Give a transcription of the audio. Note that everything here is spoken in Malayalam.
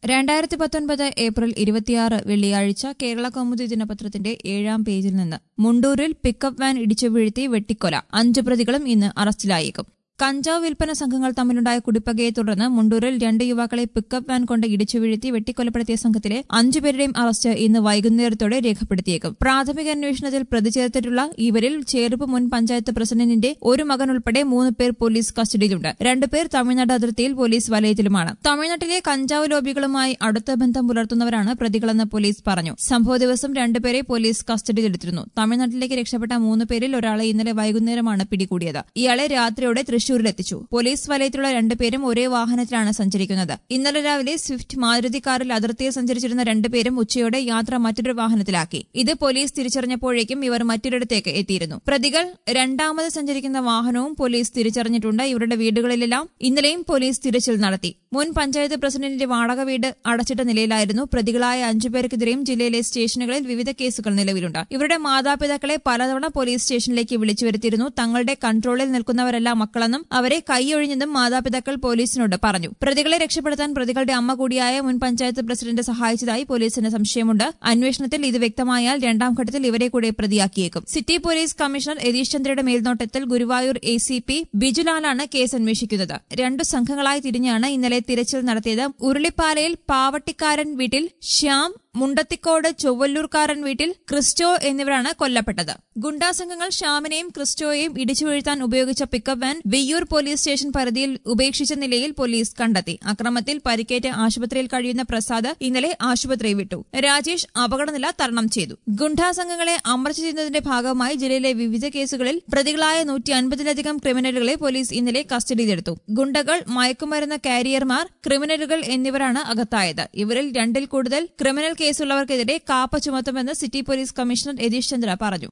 രണ്ടായിരത്തി പത്തൊൻപത് ഏപ്രിൽ ഇരുപത്തിയാറ് വെള്ളിയാഴ്ച കേരള കൗമുദി ദിനപത്രത്തിന്റെ ഏഴാം പേജിൽ നിന്ന് മുണ്ടൂരിൽ പിക്കപ്പ് വാൻ ഇടിച്ചു വീഴ്ത്തി വെട്ടിക്കൊല അഞ്ചു പ്രതികളും ഇന്ന് അറസ്റ്റിലായേക്കും കഞ്ചാവ് വിൽപ്പന സംഘങ്ങൾ തമ്മിലുണ്ടായ കുടിപ്പകയെ തുടർന്ന് മുണ്ടൂരിൽ രണ്ട് യുവാക്കളെ പിക്കപ്പ് വാൻ കൊണ്ട് ഇടിച്ചു വീഴ്ത്തി വെട്ടിക്കൊലപ്പെടുത്തിയ സംഘത്തിലെ അഞ്ചുപേരുടെയും അറസ്റ്റ് ഇന്ന് വൈകുന്നേരത്തോടെ രേഖപ്പെടുത്തിയേക്കും പ്രാഥമിക അന്വേഷണത്തിൽ പ്രതി ചേർത്തിട്ടുള്ള ഇവരിൽ ചേർപ്പ് മുൻ പഞ്ചായത്ത് പ്രസിഡന്റിന്റെ ഒരു മകൻ ഉൾപ്പെടെ മൂന്ന് പേർ പോലീസ് കസ്റ്റഡിയിലുണ്ട് രണ്ടുപേർ തമിഴ്നാട് അതിർത്തിയിൽ പോലീസ് വലയത്തിലുമാണ് തമിഴ്നാട്ടിലെ കഞ്ചാവ് ലോബികളുമായി അടുത്ത ബന്ധം പുലർത്തുന്നവരാണ് പ്രതികളെന്ന് പോലീസ് പറഞ്ഞു സംഭവ ദിവസം രണ്ടുപേരെ പോലീസ് കസ്റ്റഡിയിലെടുത്തിരുന്നു തമിഴ്നാട്ടിലേക്ക് രക്ഷപ്പെട്ട മൂന്ന് പേരിൽ ഒരാളെ ഇന്നലെ വൈകുന്നേരമാണ് പിടികൂടിയത് ഇയാളെ രാത്രിയോടെ തൃശൂരിലെത്തിച്ചു പോലീസ് വലയത്തിലുള്ള രണ്ടുപേരും ഒരേ വാഹനത്തിലാണ് സഞ്ചരിക്കുന്നത് ഇന്നലെ രാവിലെ സ്വിഫ്റ്റ് മാരുതി കാറിൽ അതിർത്തിയിൽ സഞ്ചരിച്ചിരുന്ന രണ്ടുപേരും ഉച്ചയോടെ യാത്ര മറ്റൊരു വാഹനത്തിലാക്കി ഇത് പോലീസ് തിരിച്ചറിഞ്ഞപ്പോഴേക്കും ഇവർ മറ്റൊരിടത്തേക്ക് എത്തിയിരുന്നു പ്രതികൾ രണ്ടാമത് സഞ്ചരിക്കുന്ന വാഹനവും പോലീസ് തിരിച്ചറിഞ്ഞിട്ടുണ്ട് ഇവരുടെ വീടുകളിലെല്ലാം ഇന്നലെയും പോലീസ് തിരച്ചിൽ നടത്തി മുൻ പഞ്ചായത്ത് പ്രസിഡന്റിന്റെ വാടക വീട് അടച്ചിട്ട നിലയിലായിരുന്നു പ്രതികളായ അഞ്ചുപേർക്കെതിരെയും ജില്ലയിലെ സ്റ്റേഷനുകളിൽ വിവിധ കേസുകൾ നിലവിലുണ്ട് ഇവരുടെ മാതാപിതാക്കളെ പലതവണ പോലീസ് സ്റ്റേഷനിലേക്ക് വിളിച്ചു വരുത്തിയിരുന്നു തങ്ങളുടെ കൺട്രോളിൽ നിൽക്കുന്നവരല്ല മക്കളെന്നും അവരെ കൈയൊഴിഞ്ഞെന്നും മാതാപിതാക്കൾ പോലീസിനോട് പറഞ്ഞു പ്രതികളെ രക്ഷപ്പെടുത്താൻ പ്രതികളുടെ അമ്മ കൂടിയായ മുൻ പഞ്ചായത്ത് പ്രസിഡന്റ് സഹായിച്ചതായി പോലീസിന് സംശയമുണ്ട് അന്വേഷണത്തിൽ ഇത് വ്യക്തമായാൽ രണ്ടാം ഘട്ടത്തിൽ ഇവരെ കൂടെ പ്രതിയാക്കിയേക്കും സിറ്റി പോലീസ് കമ്മീഷണർ യതീഷ് ചന്ദ്രയുടെ മേൽനോട്ടത്തിൽ ഗുരുവായൂർ എ സി പി ബിജുലാലാണ് കേസ് അന്വേഷിക്കുന്നത് രണ്ടു സംഘങ്ങളായി തിരിഞ്ഞാണ് ഇന്നലെ തിരച്ചിൽ നടത്തിയത് ഉരുളിപ്പാലയിൽ പാവട്ടിക്കാരൻ വീട്ടിൽ ശ്യാം മുണ്ടത്തിക്കോട് ചൊവ്വല്ലൂർക്കാരൻ വീട്ടിൽ ക്രിസ്റ്റോ എന്നിവരാണ് കൊല്ലപ്പെട്ടത് ഗുണ്ടാസംഘങ്ങൾ ശ്യാമിനെയും ക്രിസ്റ്റോയെയും ഇടിച്ചു വീഴ്ത്താൻ ഉപയോഗിച്ച pickup van Viyyur police station പരിധിയിൽ ഉപേക്ഷിച്ച നിലയിൽ പോലീസ് കണ്ടെത്തി അക്രമത്തിൽ പരിക്കേറ്റ് ആശുപത്രിയിൽ കഴിയുന്ന പ്രസാദ് ഇന്നലെ ആശുപത്രി വിട്ടു രാജേഷ് അപകടനില തരണം ചെയ്തു ഗുണ്ടാസംഘങ്ങളെ അമർച്ച ചെയ്യുന്നതിന്റെ ഭാഗമായി ജില്ലയിലെ വിവിധ കേസുകളിൽ പ്രതികളായ നൂറ്റി അൻപതിലധികം ക്രിമിനലുകളെ പോലീസ് ഇന്നലെ കസ്റ്റഡിയിലെടുത്തു ഗുണ്ടകൾ മയക്കുമരുന്ന് കാരിയർമാർ ക്രിമിനലുകൾ എന്നിവരാണ് അകത്തായത് ഇവരിൽ രണ്ടിൽ കൂടുതൽ ക്രിമിനൽ കേസുള്ളവർക്കെതിരെ കാപ്പ ചുമത്തുമെന്ന് city police commissioner Yathish Chandra പറഞ്ഞു